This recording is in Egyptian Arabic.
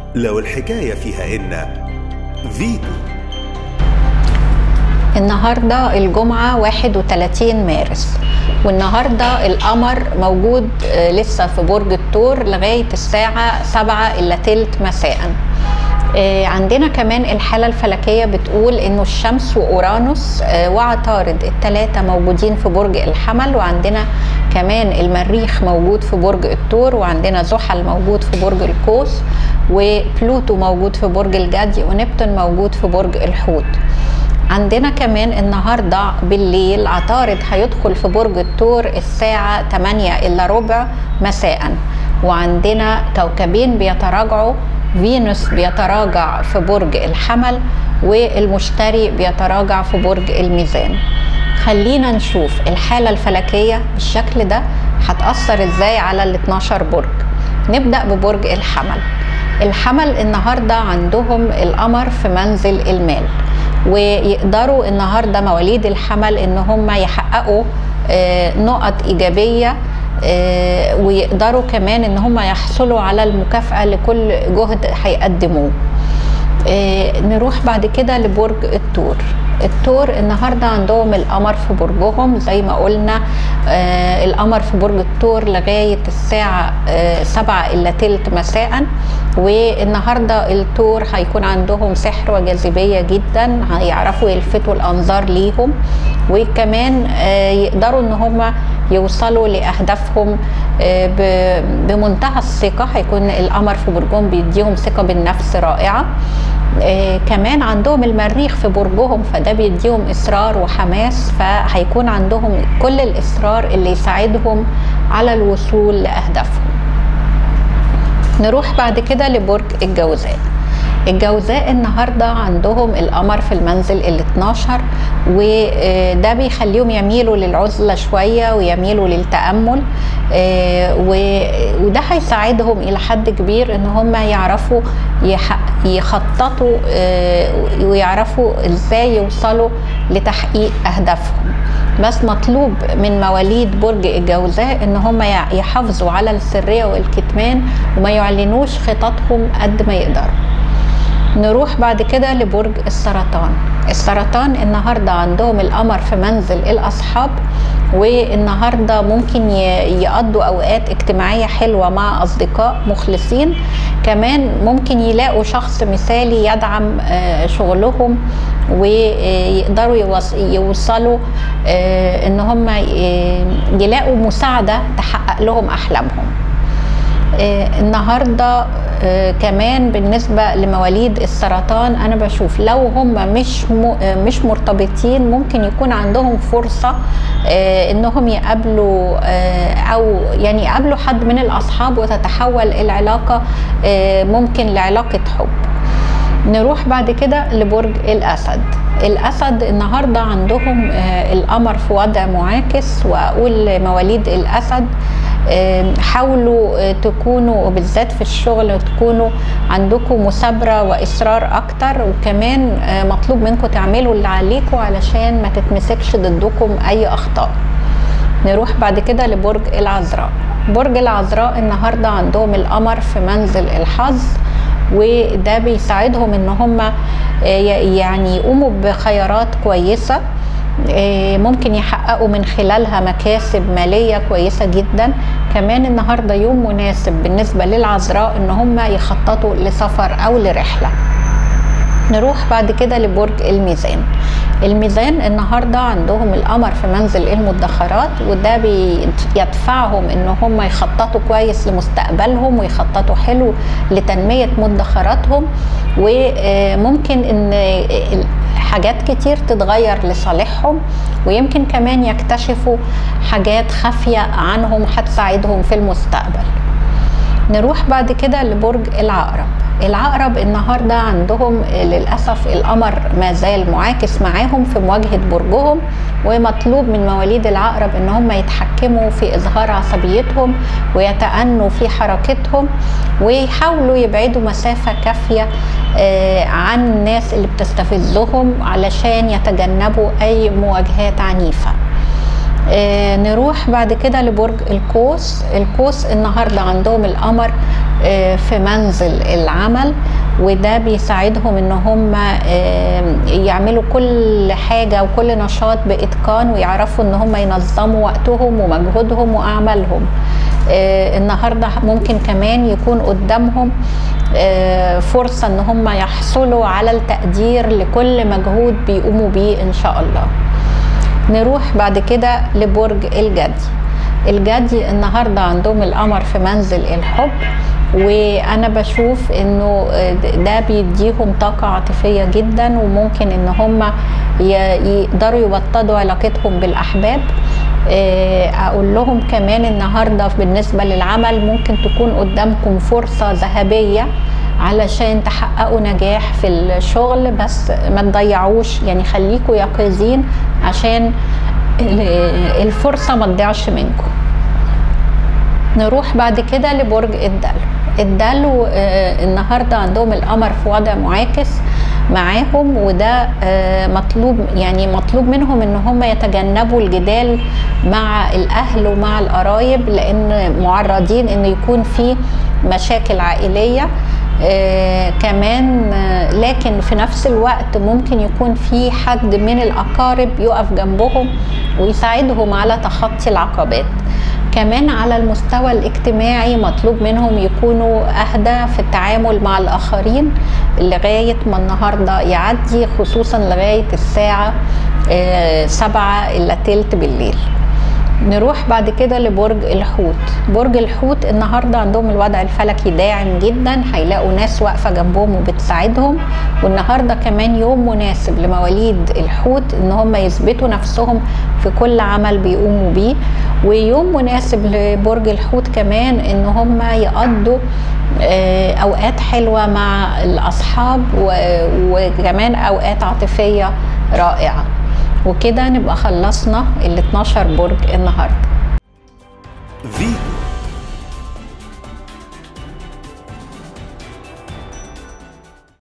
لو الحكاية فيها إن فيتو النهاردة الجمعة 31 مارس والنهاردة القمر موجود آه، لسه في برج الثور لغاية الساعة 7 إلا تلت مساء آه، عندنا كمان الحالة الفلكية بتقول إنه الشمس وأورانوس آه، وعطارد التلاتة موجودين في برج الحمل وعندنا كمان المريخ موجود في برج الثور وعندنا زحل موجود في برج القوس وبلوتو موجود في برج الجدي ونبتون موجود في برج الحوت عندنا كمان النهاردة بالليل عطارد هيدخل في برج الثور الساعة 8 إلا ربع مساء وعندنا كوكبين بيتراجعوا فينوس بيتراجع في برج الحمل والمشتري بيتراجع في برج الميزان خلينا نشوف الحالة الفلكية بالشكل ده هتأثر ازاي على ال 12 برج نبدأ ببرج الحمل الحمل النهاردة عندهم القمر في منزل المال ويقدروا النهارده مواليد الحمل ان هم يحققوا آه، نقط ايجابيه آه، ويقدروا كمان ان هم يحصلوا على المكافاه لكل جهد هيقدموه آه، نروح بعد كده لبرج الثور الثور النهارده عندهم القمر في برجهم زي ما قلنا آه القمر في برج الثور لغايه الساعه آه سبعة الا تلت مساء والنهارده الثور هيكون عندهم سحر وجاذبيه جدا هيعرفوا يلفتوا الانظار ليهم وكمان آه يقدروا ان هم يوصلوا لاهدافهم آه ب- بمنتهى الثقه هيكون القمر في برجهم بيديهم ثقه بالنفس رائعه آه كمان عندهم المريخ في برجهم فده بيديهم اصرار وحماس فهيكون عندهم كل الاصرار اللي يساعدهم على الوصول لاهدافهم نروح بعد كده لبرج الجوزاء الجوزاء النهارده عندهم القمر في المنزل ال 12 وده بيخليهم يميلوا للعزله شويه ويميلوا للتامل آه، و- وده هيساعدهم الى حد كبير ان هم يعرفوا يح- يخططوا آه، ويعرفوا ازاي يوصلوا لتحقيق اهدافهم بس مطلوب من مواليد برج الجوزاء ان هم يع- يحافظوا على السريه والكتمان وما يعلنوش خططهم قد ما يقدروا نروح بعد كده لبرج السرطان السرطان النهارده عندهم القمر في منزل الاصحاب والنهارده ممكن ي- يقضوا اوقات اجتماعيه حلوه مع اصدقاء مخلصين كمان ممكن يلاقوا شخص مثالي يدعم آه، شغلهم ويقدروا يوص- يوصلوا آه، ان هم ي- يلاقوا مساعده تحقق لهم احلامهم آه، النهارده آه، كمان بالنسبه لمواليد السرطان انا بشوف لو هم مش م- آه، مش مرتبطين ممكن يكون عندهم فرصه آه، انهم يقابلوا آه، او يعني يقابلوا حد من الاصحاب وتتحول العلاقه آه، ممكن لعلاقه حب نروح بعد كده لبرج الاسد الاسد النهارده عندهم آه، القمر في وضع معاكس واقول لمواليد الاسد آه، حاولوا آه، تكونوا بالذات في الشغل تكونوا عندكم مثابره واصرار اكتر وكمان آه، مطلوب منكم تعملوا اللي عليكم علشان ما تتمسكش ضدكم اي اخطاء نروح بعد كده لبرج العذراء برج العذراء النهارده عندهم القمر في منزل الحظ وده بيساعدهم ان هم يعني يقوموا بخيارات كويسه آه، ممكن يحققوا من خلالها مكاسب ماليه كويسه جدا كمان النهارده يوم مناسب بالنسبه للعذراء ان هم يخططوا لسفر او لرحله نروح بعد كده لبرج الميزان الميزان النهارده عندهم القمر في منزل المدخرات وده بيدفعهم ان هم يخططوا كويس لمستقبلهم ويخططوا حلو لتنميه مدخراتهم وممكن ان حاجات كتير تتغير لصالحهم ويمكن كمان يكتشفوا حاجات خافيه عنهم هتساعدهم في المستقبل نروح بعد كده لبرج العقرب العقرب النهارده عندهم للاسف القمر ما زال معاكس معاهم في مواجهه برجهم ومطلوب من مواليد العقرب ان هم يتحكموا في اظهار عصبيتهم ويتأنوا في حركتهم ويحاولوا يبعدوا مسافه كافيه آه، عن الناس اللي بتستفزهم علشان يتجنبوا اي مواجهات عنيفه آه نروح بعد كده لبرج القوس القوس النهارده عندهم القمر آه في منزل العمل وده بيساعدهم ان هم آه يعملوا كل حاجه وكل نشاط باتقان ويعرفوا ان هم ينظموا وقتهم ومجهودهم واعمالهم آه النهارده ممكن كمان يكون قدامهم آه فرصه ان هم يحصلوا على التقدير لكل مجهود بيقوموا بيه ان شاء الله نروح بعد كده لبرج الجدي الجدي النهارده عندهم القمر في منزل الحب وانا بشوف انه ده بيديهم طاقه عاطفيه جدا وممكن ان هم يقدروا يوطدوا علاقتهم بالاحباب اقول لهم كمان النهارده بالنسبه للعمل ممكن تكون قدامكم فرصه ذهبيه علشان تحققوا نجاح في الشغل بس ما تضيعوش يعني خليكوا يقظين عشان الفرصه ما تضيعش منكم نروح بعد كده لبرج الدلو الدلو آه النهارده عندهم القمر في وضع معاكس معاهم وده آه مطلوب يعني مطلوب منهم ان هم يتجنبوا الجدال مع الاهل ومع القرايب لان معرضين ان يكون في مشاكل عائليه آه كمان آه لكن في نفس الوقت ممكن يكون في حد من الاقارب يقف جنبهم ويساعدهم على تخطي العقبات كمان على المستوى الاجتماعي مطلوب منهم يكونوا اهدى في التعامل مع الاخرين لغايه ما النهارده يعدي خصوصا لغايه الساعه آه سبعة الا تلت بالليل نروح بعد كده لبرج الحوت برج الحوت النهارده عندهم الوضع الفلكي داعم جدا هيلاقوا ناس واقفه جنبهم وبتساعدهم والنهارده كمان يوم مناسب لمواليد الحوت ان هم يثبتوا نفسهم في كل عمل بيقوموا بيه ويوم مناسب لبرج الحوت كمان ان هم يقضوا اوقات حلوه مع الاصحاب وكمان اوقات عاطفيه رائعه وكده نبقى خلصنا ال 12 برج النهارده فيتو